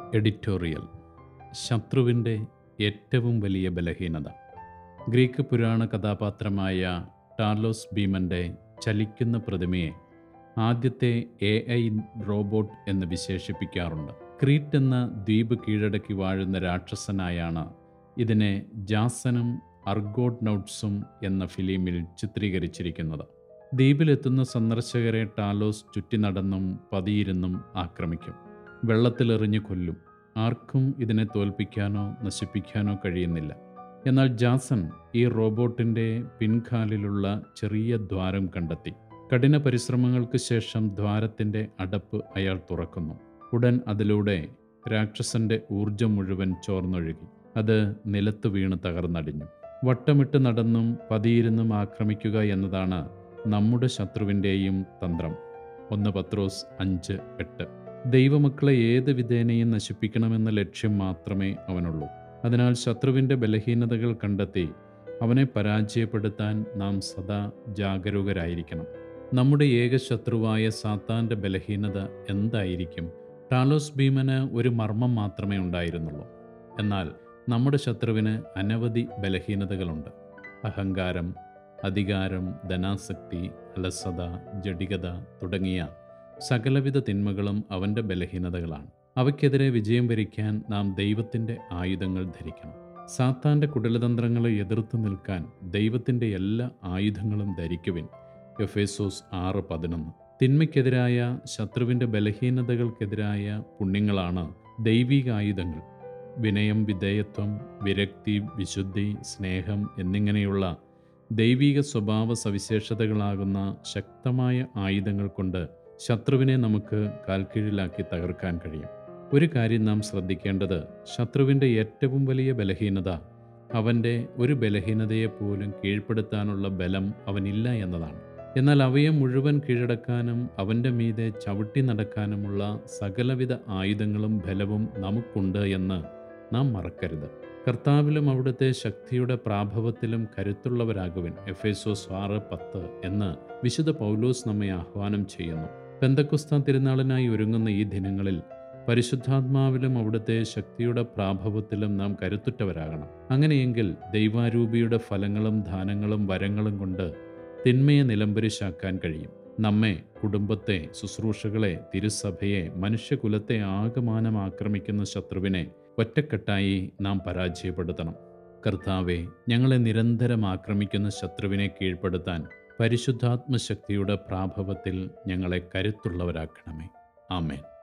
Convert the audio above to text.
editorial ശത്രുവിൻ്റെ ഏറ്റവും വലിയ ബലഹീനത ഗ്രീക്ക് പുരാണ കഥാപാത്രമായ ടാർലോസ് ഭീമൻ്റെ ചലിക്കുന്ന പ്രതിമയെ ആദ്യത്തെ എ ഐ റോബോട്ട് എന്ന് വിശേഷിപ്പിക്കാറുണ്ട് ക്രീറ്റ് എന്ന ദ്വീപ് കീഴടക്കി വാഴുന്ന രാക്ഷസനായാണ് ഇതിനെ ജാസനും അർഗോഡ് നൗട്ട്സും എന്ന ഫിലിമിൽ ചിത്രീകരിച്ചിരിക്കുന്നത് ദ്വീപിലെത്തുന്ന സന്ദർശകരെ ടാലോസ് ചുറ്റി നടന്നും പതിയിരുന്നും ആക്രമിക്കും വെള്ളത്തിലെറിഞ്ഞു കൊല്ലും ആർക്കും ഇതിനെ തോൽപ്പിക്കാനോ നശിപ്പിക്കാനോ കഴിയുന്നില്ല എന്നാൽ ജാസൺ ഈ റോബോട്ടിൻ്റെ പിൻകാലിലുള്ള ചെറിയ ദ്വാരം കണ്ടെത്തി കഠിന പരിശ്രമങ്ങൾക്ക് ശേഷം ദ്വാരത്തിൻ്റെ അടപ്പ് അയാൾ തുറക്കുന്നു ഉടൻ അതിലൂടെ രാക്ഷസന്റെ ഊർജം മുഴുവൻ ചോർന്നൊഴുകി അത് നിലത്ത് വീണ് തകർന്നടിഞ്ഞു വട്ടമിട്ട് നടന്നും പതിയിരുന്നും ആക്രമിക്കുക എന്നതാണ് നമ്മുടെ ശത്രുവിൻ്റെയും തന്ത്രം ഒന്ന് പത്രോസ് അഞ്ച് എട്ട് ദൈവമക്കളെ ഏത് വിധേനയും നശിപ്പിക്കണമെന്ന ലക്ഷ്യം മാത്രമേ അവനുള്ളൂ അതിനാൽ ശത്രുവിൻ്റെ ബലഹീനതകൾ കണ്ടെത്തി അവനെ പരാജയപ്പെടുത്താൻ നാം സദാ ജാഗരൂകരായിരിക്കണം നമ്മുടെ ഏക ശത്രുവായ സാത്താൻ്റെ ബലഹീനത എന്തായിരിക്കും ടാലോസ് ഭീമന് ഒരു മർമ്മം മാത്രമേ ഉണ്ടായിരുന്നുള്ളൂ എന്നാൽ നമ്മുടെ ശത്രുവിന് അനവധി ബലഹീനതകളുണ്ട് അഹങ്കാരം അധികാരം ധനാസക്തി അലസത ജഡികത തുടങ്ങിയ സകലവിധ തിന്മകളും അവൻ്റെ ബലഹീനതകളാണ് അവയ്ക്കെതിരെ വിജയം വരിക്കാൻ നാം ദൈവത്തിൻ്റെ ആയുധങ്ങൾ ധരിക്കണം സാത്താൻ്റെ കുടലതന്ത്രങ്ങളെ എതിർത്ത് നിൽക്കാൻ ദൈവത്തിൻ്റെ എല്ലാ ആയുധങ്ങളും ധരിക്കുവിൻ എഫേസോസ് ആറ് പതിനൊന്ന് തിന്മയ്ക്കെതിരായ ശത്രുവിൻ്റെ ബലഹീനതകൾക്കെതിരായ പുണ്യങ്ങളാണ് ദൈവിക ആയുധങ്ങൾ വിനയം വിധേയത്വം വിരക്തി വിശുദ്ധി സ്നേഹം എന്നിങ്ങനെയുള്ള ദൈവിക സ്വഭാവ സവിശേഷതകളാകുന്ന ശക്തമായ ആയുധങ്ങൾ കൊണ്ട് ശത്രുവിനെ നമുക്ക് കാൽക്കീഴിലാക്കി തകർക്കാൻ കഴിയും ഒരു കാര്യം നാം ശ്രദ്ധിക്കേണ്ടത് ശത്രുവിൻ്റെ ഏറ്റവും വലിയ ബലഹീനത അവൻ്റെ ഒരു ബലഹീനതയെപ്പോലും കീഴ്പ്പെടുത്താനുള്ള ബലം അവനില്ല എന്നതാണ് എന്നാൽ അവയെ മുഴുവൻ കീഴടക്കാനും അവൻ്റെ മീതെ ചവിട്ടി നടക്കാനുമുള്ള സകലവിധ ആയുധങ്ങളും ബലവും നമുക്കുണ്ട് എന്ന് നാം മറക്കരുത് കർത്താവിലും അവിടുത്തെ ശക്തിയുടെ പ്രാഭവത്തിലും കരുത്തുള്ളവരാകുവിൻ എഫേസോസ് ആറ് പത്ത് എന്ന് വിശുദ്ധ പൗലോസ് നമ്മെ ആഹ്വാനം ചെയ്യുന്നു പെന്തക്കുസ്ത തിരുനാളിനായി ഒരുങ്ങുന്ന ഈ ദിനങ്ങളിൽ പരിശുദ്ധാത്മാവിലും അവിടുത്തെ ശക്തിയുടെ പ്രാഭവത്തിലും നാം കരുത്തുറ്റവരാകണം അങ്ങനെയെങ്കിൽ ദൈവാരൂപിയുടെ ഫലങ്ങളും ദാനങ്ങളും വരങ്ങളും കൊണ്ട് തിന്മയെ നിലംപരിശാക്കാൻ കഴിയും നമ്മെ കുടുംബത്തെ ശുശ്രൂഷകളെ തിരുസഭയെ മനുഷ്യകുലത്തെ ആകമാനം ആക്രമിക്കുന്ന ശത്രുവിനെ ഒറ്റക്കെട്ടായി നാം പരാജയപ്പെടുത്തണം കർത്താവെ ഞങ്ങളെ നിരന്തരം ആക്രമിക്കുന്ന ശത്രുവിനെ കീഴ്പ്പെടുത്താൻ പരിശുദ്ധാത്മശക്തിയുടെ പ്രാഭവത്തിൽ ഞങ്ങളെ കരുത്തുള്ളവരാക്കണമേ ആമേൻ